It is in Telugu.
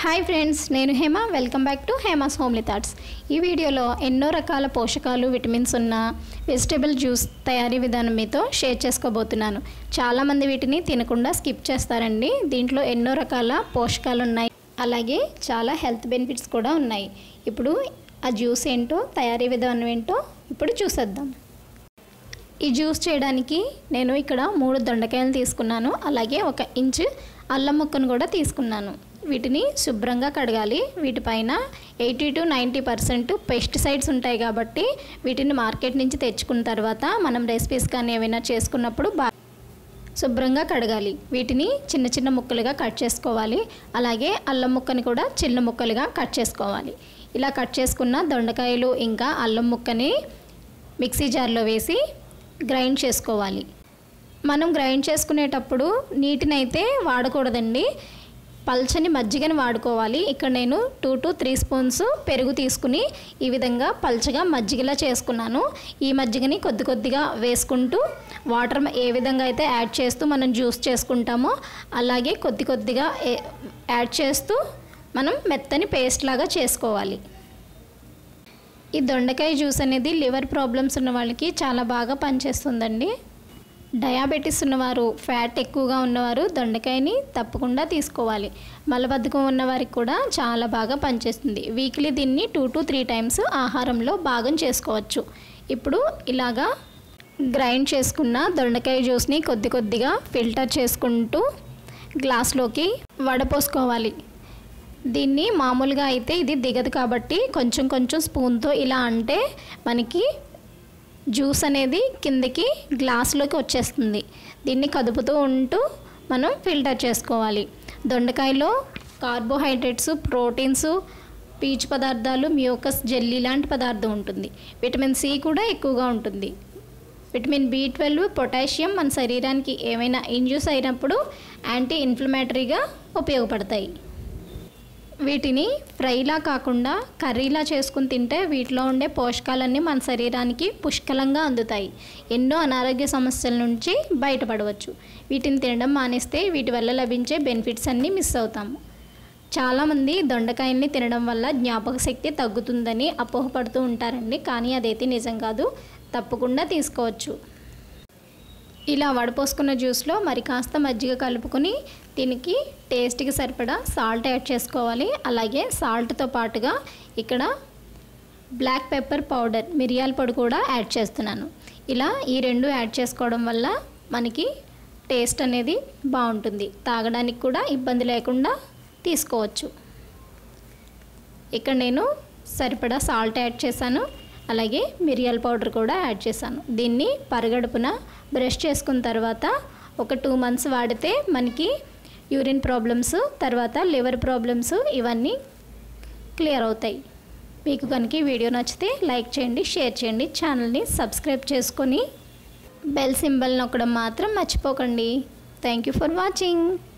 హాయ్ ఫ్రెండ్స్ నేను Hema welcome back to Hema's homely thoughts ఈ వీడియోలో ఎన్నో రకాల పోషకాలు విటమిన్స్ ఉన్న వెజిటేబుల్ జ్యూస్ తయారీ విధానం మీతో షేర్ చేసుకోబోతున్నాను చాలామంది వీటిని తినకుండా స్కిప్ చేస్తారండి దీంట్లో ఎన్నో రకాల పోషకాలు ఉన్నాయి అలాగే చాలా హెల్త్ బెనిఫిట్స్ కూడా ఉన్నాయి ఇప్పుడు ఆ జ్యూస్ ఏంటో తయారీ విధానం ఏంటో ఇప్పుడు చూసేద్దాం ఈ జ్యూస్ చేయడానికి నేను ఇక్కడ మూడు దొండకాయలు తీసుకున్నాను అలాగే ఒక ఇంచు అల్లం ముక్కను కూడా తీసుకున్నాను వీటిని శుభ్రంగా కడగాలి వీటిపైన eighty to ninety percent pesticides ఉంటాయి కాబట్టి వీటిని మార్కెట్ నుంచి తెచ్చుకున్న తర్వాత మనం రెసిపీస్ కానీ ఏమైనా చేసుకున్నప్పుడు బా శుభ్రంగా కడగాలి వీటిని చిన్న చిన్న ముక్కలుగా కట్ చేసుకోవాలి అలాగే అల్లం ముక్కని కూడా చిన్న ముక్కలుగా కట్ చేసుకోవాలి ఇలా కట్ చేసుకున్న దొండకాయలు ఇంకా అల్లం ముక్కని మిక్సీ జార్లో వేసి గ్రైండ్ చేసుకోవాలి మనం గ్రైండ్ చేసుకునేటప్పుడు నీటినైతే వాడకూడదండి పల్చని మజ్జిగని వాడుకోవాలి ఇక్కడ నేను టూ టు త్రీ స్పూన్స్ పెరుగు తీసుకుని ఈ విధంగా పల్చగా మజ్జిగలా చేసుకున్నాను ఈ మజ్జిగని కొద్ది కొద్దిగా వేసుకుంటూ వాటర్ ఏ విధంగా అయితే యాడ్ చేస్తూ మనం జ్యూస్ చేసుకుంటామో అలాగే కొద్ది కొద్దిగా ఏ- యాడ్ చేస్తూ మనం మెత్తని పేస్ట్ లాగా చేసుకోవాలి ఈ దొండకాయ జ్యూస్ అనేది లివర్ ప్రాబ్లమ్స్ ఉన్న వాళ్ళకి చాలా బాగా పనిచేస్తుందండి డయాబెటీస్ ఉన్నవారు ఫ్యాట్ ఎక్కువగా ఉన్నవారు దొండకాయని తప్పకుండా తీసుకోవాలి మలబద్ధకం ఉన్నవారికి కూడా చాలా బాగా పనిచేస్తుంది వీక్లీ దీన్ని టూ టు త్రీ టైమ్స్ ఆహారంలో భాగం చేసుకోవచ్చు ఇప్పుడు ఇలాగా గ్రైండ్ చేసుకున్న దొండకాయ జ్యూస్ని కొద్ది కొద్దిగా ఫిల్టర్ చేసుకుంటూ గ్లాస్లోకి వడపోసుకోవాలి దీన్ని మామూలుగా అయితే ఇది దిగదు కాబట్టి కొంచెం కొంచెం స్పూన్తో ఇలా అంటే మనకి జ్యూస్ అనేది కిందకి గ్లాసులోకి వచ్చేస్తుంది దీన్ని కదుపుతూ ఉంటూ మనం ఫిల్టర్ చేసుకోవాలి దొండకాయలో కార్బోహైడ్రేట్స్ ప్రోటీన్స్ పీచు పదార్థాలు మ్యూకస్ జెల్లీ లాంటి పదార్థం ఉంటుంది విటమిన్ సి కూడా ఎక్కువగా ఉంటుంది విటమిన్ బి ట్వెల్వ్ పొటాషియం మన శరీరానికి ఏమైనా ఇంజ్యూస్ అయినప్పుడు యాంటీ ఇన్ఫ్లమేటరీగా ఉపయోగపడతాయి వీటిని ఫ్రైలా కాకుండా కర్రీలా చేసుకుని తింటే వీటిలో ఉండే పోషకాలన్నీ మన శరీరానికి పుష్కలంగా అందుతాయి ఎన్నో అనారోగ్య సమస్యల నుంచి బయటపడవచ్చు వీటిని తినడం మానేస్తే వీటి వల్ల లభించే బెనిఫిట్స్ అన్నీ మిస్ అవుతాము చాలామంది దొండకాయల్ని తినడం వల్ల జ్ఞాపక శక్తి తగ్గుతుందని అపోహపడుతూ ఉంటారండి కానీ అదైతే నిజం కాదు తప్పకుండా తీసుకోవచ్చు ఇలా వడపోసుకున్న జ్యూస్లో మరి కాస్త మజ్జిగ కలుపుకొని దీనికి టేస్ట్కి సరిపడా సాల్ట్ యాడ్ చేసుకోవాలి అలాగే సాల్ట్తో పాటుగా ఇక్కడ బ్లాక్ పెప్పర్ పౌడర్ మిరియాల పొడి కూడా యాడ్ చేస్తున్నాను ఇలా ఈ రెండు యాడ్ చేసుకోవడం వల్ల మనకి టేస్ట్ అనేది బాగుంటుంది తాగడానికి కూడా ఇబ్బంది లేకుండా తీసుకోవచ్చు ఇక్కడ నేను సరిపడా సాల్ట్ యాడ్ చేశాను అలాగే మిరియాల పౌడర్ కూడా యాడ్ చేశాను దీన్ని పరగడుపున బ్రష్ చేసుకున్న తర్వాత ఒక టూ మంత్స్ వాడితే మనకి యూరిన్ ప్రాబ్లమ్స్ తర్వాత లివర్ ప్రాబ్లమ్స్ ఇవన్నీ క్లియర్ అవుతాయి మీకు కనుక ఈ వీడియో నచ్చితే లైక్ చేయండి షేర్ చేయండి ఛానల్ని సబ్స్క్రైబ్ చేసుకొని బెల్ సింబల్ నొక్కడం మాత్రం మర్చిపోకండి థ్యాంక్ యూ ఫర్ వాచింగ్